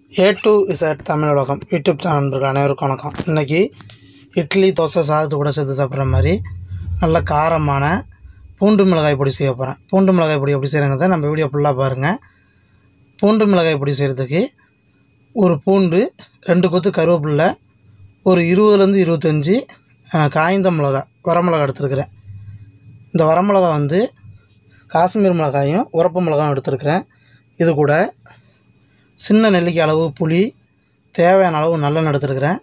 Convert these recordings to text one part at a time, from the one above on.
A to Z Tamil உலகம் YouTube channel நண்பர்கள் அனைவருக்கும் வணக்கம் இன்றைக்கி இட்லி தோசை சாதத்து கூட சேர்த்து சாப்பிட்ற மாதிரி நல்ல காரமான பூண்டு மிளகாய் பொடி செய்ய போகிறேன் பூண்டு மிளகாய் பொடி எப்படி செய்கிறங்கிறத நம்ம வீடியோ ஃபுல்லாக பாருங்கள் பூண்டு மிளகாய் பொடி செய்கிறதுக்கு ஒரு பூண்டு ரெண்டு கொத்து கருவேப்பில்லை ஒரு இருபதுலேருந்து இருபத்தஞ்சி அஹ், காய்ந்த மிளகா வரமிளகா எடுத்துருக்கிறேன் இந்த வரமிளகா வந்து காஷ்மீர் மிளகாயும் உரப்பு மிளகாயும் எடுத்துருக்கிறேன் இது கூட சின்ன நெல்லிக்காய் அளவு புளி தேவையான அளவு நல்லெண்ணெய் எடுத்துருக்கிறேன்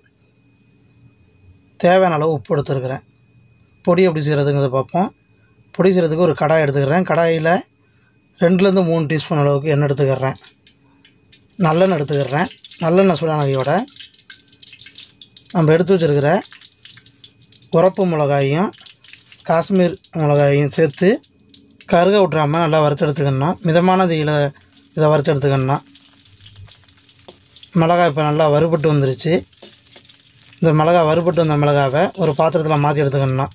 தேவையான அளவு உப்பு எடுத்துருக்கிறேன் பொடி எப்படி செய்கிறதுங்கிறத பார்ப்போம் பொடி செய்கிறதுக்கு ஒரு கடாய் எடுத்துக்கிறேன் கடாயில் ரெண்டுலேருந்து மூணு டீஸ்பூன் அளவுக்கு எண்ணெய் எடுத்துக்கிறேன் நல்லெண்ணெய் எடுத்துக்கிறேன் நல்லெண்ணெய் சூடானதையோட நம்ம எடுத்து வச்சுருக்கிற உரப்பு மிளகாயும் காஷ்மீர் மிளகாயும் சேர்த்து கருக விட்றாமல் நல்லா வறுத்து எடுத்துக்கணும் மிதமான தீயில் இதை வறுத்து எடுத்துக்கணும் மிளகாய் இப்போ நல்லா வறுபட்டு வந்துருச்சு இந்த மிளகாய் வறுபட்டு வந்த மிளகாவை ஒரு பாத்திரத்தில் மாற்றி எடுத்துக்கணும்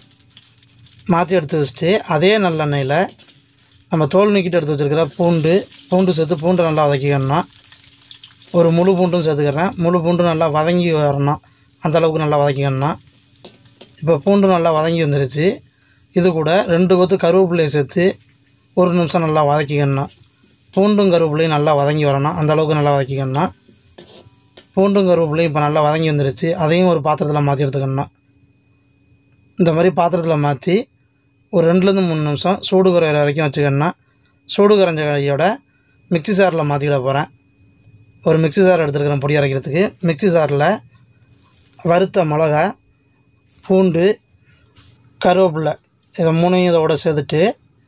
மாற்றி எடுத்து வச்சுட்டு அதே நல்லெண்ணெயில் நம்ம தோல் நீக்கிட்டு எடுத்து வச்சுருக்கிற பூண்டு பூண்டு சேர்த்து பூண்டு நல்லா வதக்கிக்கணும் ஒரு முழு பூண்டும் சேர்த்துக்கிறேன் முழு பூண்டும் நல்லா வதங்கி வரணும் அந்த அளவுக்கு நல்லா வதக்கிக்கணும் இப்போ பூண்டு நல்லா வதங்கி வந்துருச்சு இது கூட ரெண்டு கொத்து கருவேப்பிலையை சேர்த்து ஒரு நிமிஷம் நல்லா வதக்கிக்கணும் பூண்டும் கருவேப்பிலையும் நல்லா வதங்கி வரணும் அந்த அளவுக்கு நல்லா வதக்கிக்கணும் பூண்டும் கருவேப்பிலையும் இப்போ நல்லா வதங்கி வந்துருச்சு அதையும் ஒரு பாத்திரத்தில் மாற்றி எடுத்துக்கணும் இந்த மாதிரி பாத்திரத்தில் மாற்றி ஒரு ரெண்டுலேருந்து மூணு நிமிஷம் சூடு குறையிற வரைக்கும் வச்சுக்கணும் சூடு குறைஞ்ச கையோட மிக்ஸி சாரில் மாற்றிக்கிட போகிறேன் ஒரு மிக்ஸி சார் எடுத்துருக்கிறேன் பொடி அரைக்கிறதுக்கு மிக்ஸி சாரில் வறுத்த மிளகா பூண்டு கருவேப்பிலை இதை மூணையும் இதோட சேர்த்துட்டு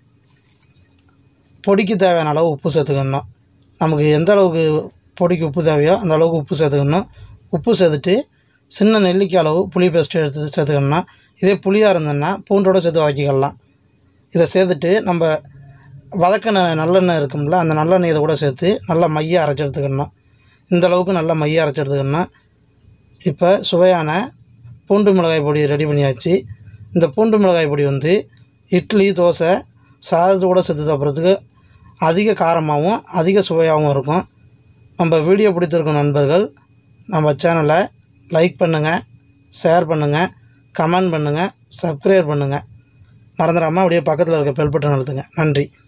பொடிக்கு தேவையான அளவு உப்பு சேர்த்துக்கணும் நமக்கு எந்த அளவுக்கு பொடிக்கு உப்பு தேவையோ அந்த அளவுக்கு உப்பு சேர்த்துக்கணும் உப்பு சேர்த்துட்டு சின்ன நெல்லிக்காய் அளவு புளி பேஸ்ட்டு எடுத்து சேர்த்துக்கணும் இதே புளியாக இருந்ததுன்னா பூண்டோட சேர்த்து வதக்கிக்கலாம் இதை சேர்த்துட்டு நம்ம வதக்கின நல்லெண்ணெய் இருக்கும்ல அந்த நல்லெண்ணெய் இதை கூட சேர்த்து நல்லா மைய அரைச்சி எடுத்துக்கணும் இந்த அளவுக்கு நல்லா மைய அரைச்சி எடுத்துக்கணும் இப்போ சுவையான பூண்டு மிளகாய் பொடி ரெடி பண்ணியாச்சு இந்த பூண்டு மிளகாய் பொடி வந்து இட்லி தோசை சாதத்து கூட சேர்த்து சாப்பிட்றதுக்கு அதிக காரமாகவும் அதிக சுவையாகவும் இருக்கும் நம்ம வீடியோ பிடித்திருக்கும் நண்பர்கள் நம்ம சேனலை லைக் பண்ணுங்கள் ஷேர் பண்ணுங்கள் கமெண்ட் பண்ணுங்கள் சப்ஸ்கிரைப் பண்ணுங்கள் மறந்துடாமல் அப்படியே பக்கத்தில் இருக்க பெல் பட்டன் அழுத்துங்க நன்றி